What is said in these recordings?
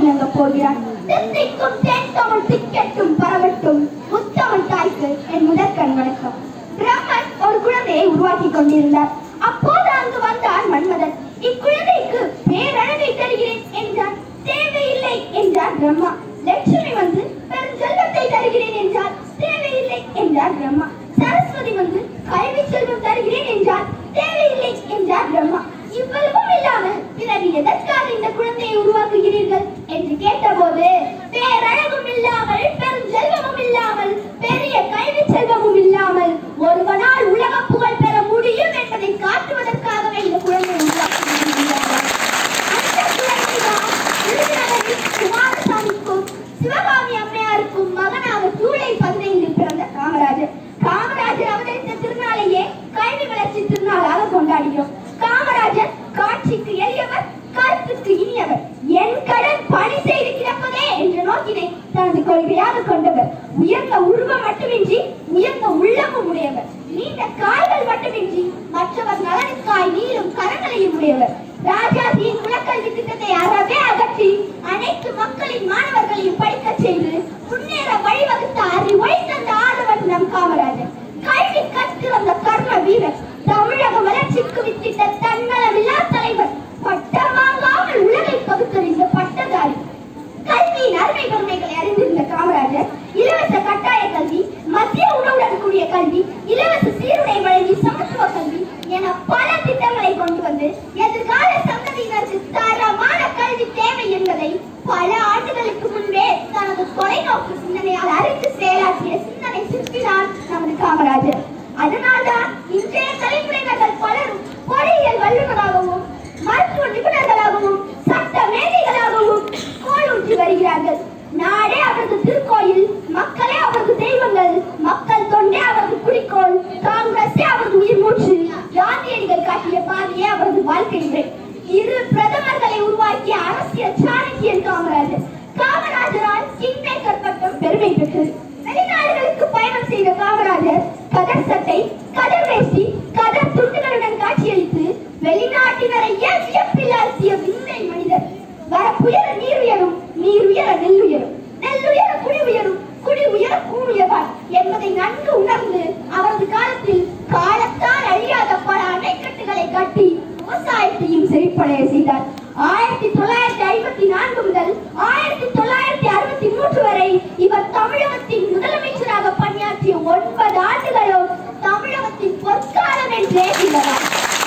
இணங்க போகிறான் தித்திக்கும் தேன் தமிழ் திக்கெட்டும் பரவட்டும் முத்தமிழ் தாய்க்கு என் முதற்கண் வணக்கம் பிரம்மன் ஒரு குழந்தையை உருவாக்கி கொண்டிருந்தார் அப்போது அங்கு வந்தான் மன்மதன் இக்குழந்தைக்கு பேரழகை தருகிறேன் என்றான் தேவையில்லை என்றார் பிரம்மா லட்சுமி வந்து பெருஞ்செல்வத்தை தருகிறேன் என்றார் தேவையில்லை என்றார் பிரம்மா சரஸ்வதி வந்து கல்வி செல்வம் தருகிறேன் என்றார் தேவையில்லை என்றார் பிரம்மா இவ்வளவும் இல்லாமல் பிறகு எதற்காக இந்த குழந்தையை உருவாக்குகிறீர்கள் என்று கேட்டபோது பேரழகும் இல்லாமல் பெருஞ்செல்வமும் இல்லாமல் பெரிய கல்வி செல்வமும் இல்லாமல் ஒருவனால் உலக புகழ் பெற முடியும் என்பதை காட்டுவதற்காகவே இந்த குழந்தையை உருவாக்குகிறார்கள் அந்த குழந்தைதான் விருதுநகரில் குமாரசாமிக்கும் சிவகாமி அம்மையாருக்கும் மகனாக ஜூலை பதினைந்து பிறந்த காமராஜர் காமராஜர் அவதரித்த திருநாளையே கல்வி வளர்ச்சி திருநாளாக கொண்டாடுகிறோம் காமராஜர் காட்சிக்கு எளியவர் கருத்துக்கு இனியவர் என் கடன் பணி செய்து கிடப்பதே என்ற நோக்கினை தனது கொள்கையாக கொண்டவர் உயர்ந்த உருவம் மட்டுமின்றி உயர்ந்த உள்ளமும் உடையவர் நீண்ட கால்கள் மட்டுமின்றி மற்றவர் நலனுக்காய் நீளும் கரங்களையும் உடையவர் ராஜாஜியின் குலக்கல்வி திட்டத்தை அறவே அகற்றி அனைத்து மக்களின் மாணவர்களையும் படிக்கச் செய்து முன்னேற வழிவகுத்த அறிவை தந்த ஆதவன் நம் காமராஜர் கல்வி கற்று வந்த கர்ம வீரர் தமிழக வளர்ச்சிக்கு வித்திட்ட தன்னலமில்லா தலைவர் பட்டம் வாங்காமல் உலகை பகுத்தறிந்த பட்டதாரி கல்வியின் அருமை பெருமைகளை அறிந்திருந்த காமராஜர் இலவச கட்டாய கல்வி மத்திய உணவுடன் கூடிய கல்வி இலவச சீருடை வழங்கி சமத்துவ கல்வி என பல திட்டங்களை கொண்டு வந்து எதிர்கால சந்ததியினருக்கு தரமான கல்வி தேவை என்பதை பல ஆண்டுகளுக்கு முன்பே தனது தொலைநோக்கு சிந்தனையால் அறிந்து செயலாற்றிய சிந்தனை சிற்பினார் நமது காமராஜர் அதனால்தான் இன்றைய தலைமுறையினர்கள் பலரும் பொறியியல் வல்லுநராகவும் மருத்துவ நிபுணர்களாகவும் சட்ட மேதைகளாகவும் கோலூற்றி வருகிறார்கள் நாடே அவரது திருக்கோயில் மக்களே அவரது தெய்வங்கள் மக்கள் தொண்டே அவரது குறிக்கோள் காங்கிரஸே அவரது உயிர் மூச்சு காந்தியடிகள் காட்டிய பாதையே அவரது வாழ்க்கை முறை இரு பிரதமர்களை உருவாக்கிய அரசியல் சாணக்கியன் காமராஜர் காமராஜரால் கிங் மேக்கர் பட்டம் பெருமை பெற்றது வெளிநாடுகளுக்கு பயணம் செய்த காமராஜர் கதர் சட்டை கதர் வேஷ்டி கதர் துண்டுகளுடன் காட்சியளித்து வெளிநாட்டினரையே வியப்பில் ஆழ்த்திய விந்தை மனிதர் வரப்புயர நீர் உயரும் நீர் உயர நெல் உயரும் நெல் உயர குடி உயரும் குடி உயர கூழ் உயர்வார் என்பதை நன்கு உணர்ந்து அவரது காலத்தில் காலத்தால் அழியாத பல அணைக்கட்டுகளை கட்டி விவசாயத்தையும் செழிப்படைய செய்தார் ஆயிரத்தி தொள்ளாயிரத்தி ஐம்பத்தி நான்கு முதல் ஆயிரத்தி தொள்ளாயிரத்தி அறுபத்தி மூன்று வரை இவர் தமிழகத்தின் முதலமைச்சராக பணியாற்றிய ஒன்பது ஆண்டுகளும் தமிழகத்தின் பொற்காலம் என்றே திகழார்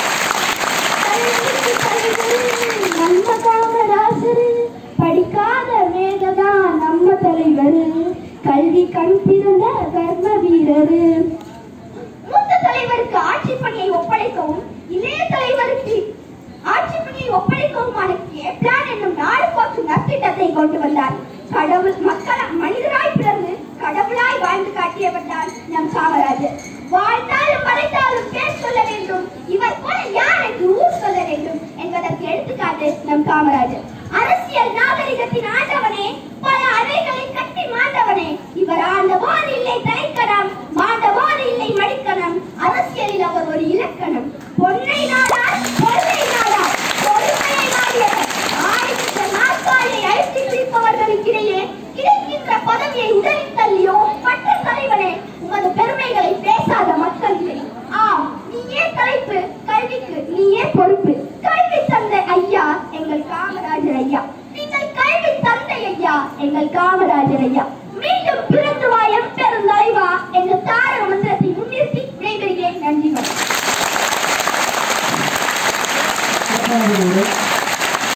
கல்விக்கு கல்வி நம்ம காமராசரு படிக்காத மேததான் நம்ம தலைவர் கல்வி கண் திறந்த கர்ம வீரரு மூத்த தலைவருக்கு ஆட்சி பணியை ஒப்படைக்கவும் இளைய தலைவருக்கு ஆட்சி பணியை ஒப்படைக்கவுமான கேப்லான் என்னும் நாடு போற்றும் நற்திட்டத்தை கொண்டு வந்தார் கடவுள் மக்கள் மனிதராய் பிறந்து கடவுளாய் வாழ்ந்து காட்டியவர் தான் நம் காமராஜர் வாழ்ந்தாலும் மறைந்தாலும் பேர் சொல்ல வேண்டும் இவர் போல யார் என்று ஊர் சொல்ல வேண்டும் என்பதற்கு எடுத்துக்காட்டு நம் காமராஜர் அரசியல் நாகரிகத்தின் ஆண்டவனே பல அறைகளை கட்டி மாண்டவனே இவர் ஆண்ட போது இல்லை தலைக்கணம் மாண்ட போது இல்லை மடிக்கணம் அரசியலில் அவர் ஒரு இலக்கணம் பொன்னை நாடார் பொருளை நாடார் பொறுமையை நாடியவர் ஆயிரத்த நாற்காலியை அழுத்தி பிடிப்பவர்களுக்கிடையே கிடைக்கின்ற பதவியை உடலில் தள்ளியோ மற்ற தலைவனே உமது பெருமைகளை பேசாத மக்கள் இல்லை ஆம் நீயே தலைப்பு கல்விக்கு நீயே பொறுப்பு கல்வி தந்தை ஐயா எங்கள் காமராஜர் ஐயா நீங்கள் கல்வி தந்தை ஐயா எங்கள் காமராஜர் ஐயா மீண்டும் பிறந்து வா எம்பெருந்தலைவா என்ற தாரக மந்திரத்தை முன்னிறுத்தி விடைபெறுகிறேன் நன்றி வணக்கம் பத்தாவது